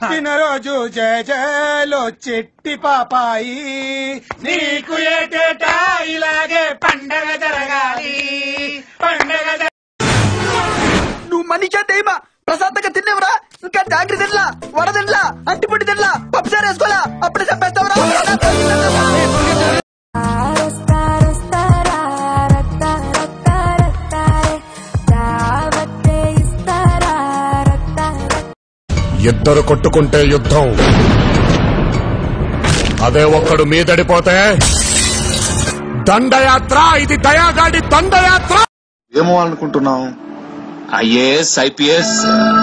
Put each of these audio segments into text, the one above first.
పుట్టినరోజు జయ జయలో చెట్టి పాపాయి నీకు ఏటేటా ఇలాగే పండగ జరగాలి పండగ జర- నువ్వు మనిషా దైవా ప్రశాంతంగా తినేవరా ఇంకా జాగ్రత్త తినలా వడ తినలా అంటిపొడి తినలా పప్పుసారి వేసుకోలా అప్పుడే చంపేస్తావరా ఇద్దరు కొట్టుకుంటే యుద్ధం అదే ఒక్కడు మీదడిపోతే దండయాత్ర ఇది దయాగాడి దండయాత్ర ఏమో అనుకుంటున్నావు ఐఏఎస్ ఐపీఎస్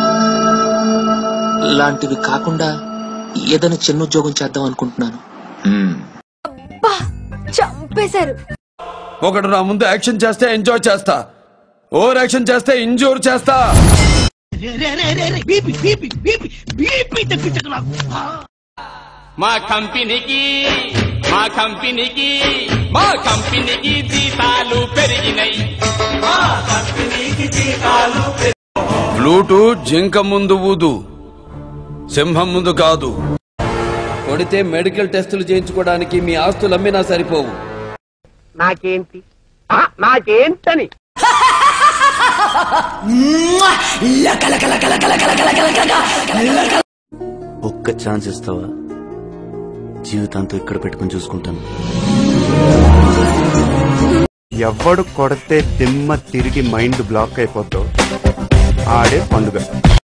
లాంటివి కాకుండా ఏదైనా చిన్న ఉద్యోగం చేద్దాం అనుకుంటున్నాను చంపేశారు ఒకడు నా ముందు యాక్షన్ చేస్తే ఎంజాయ్ చేస్తా ఓవర్ యాక్షన్ చేస్తే ఇంజూర్ చేస్తా మా కంపెనీకి మా కంపెనీకి మా కంపెనీకి జీతాలు పెరిగినాయి ఫ్లూటు జింక ముందు ఊదు సింహం ముందు కాదు కొడితే మెడికల్ టెస్టులు చేయించుకోవడానికి మీ ఆస్తులు అమ్మినా సరిపోవు నాకేంటి ఆ, నాకేంటని ఒక్క ఛాన్స్ ఇస్తావా జీవితాంతో ఇక్కడ పెట్టుకుని చూసుకుంటాను ఎవడు కొడితే దిమ్మ తిరిగి మైండ్ బ్లాక్ అయిపోతావు ఆడే పండుగ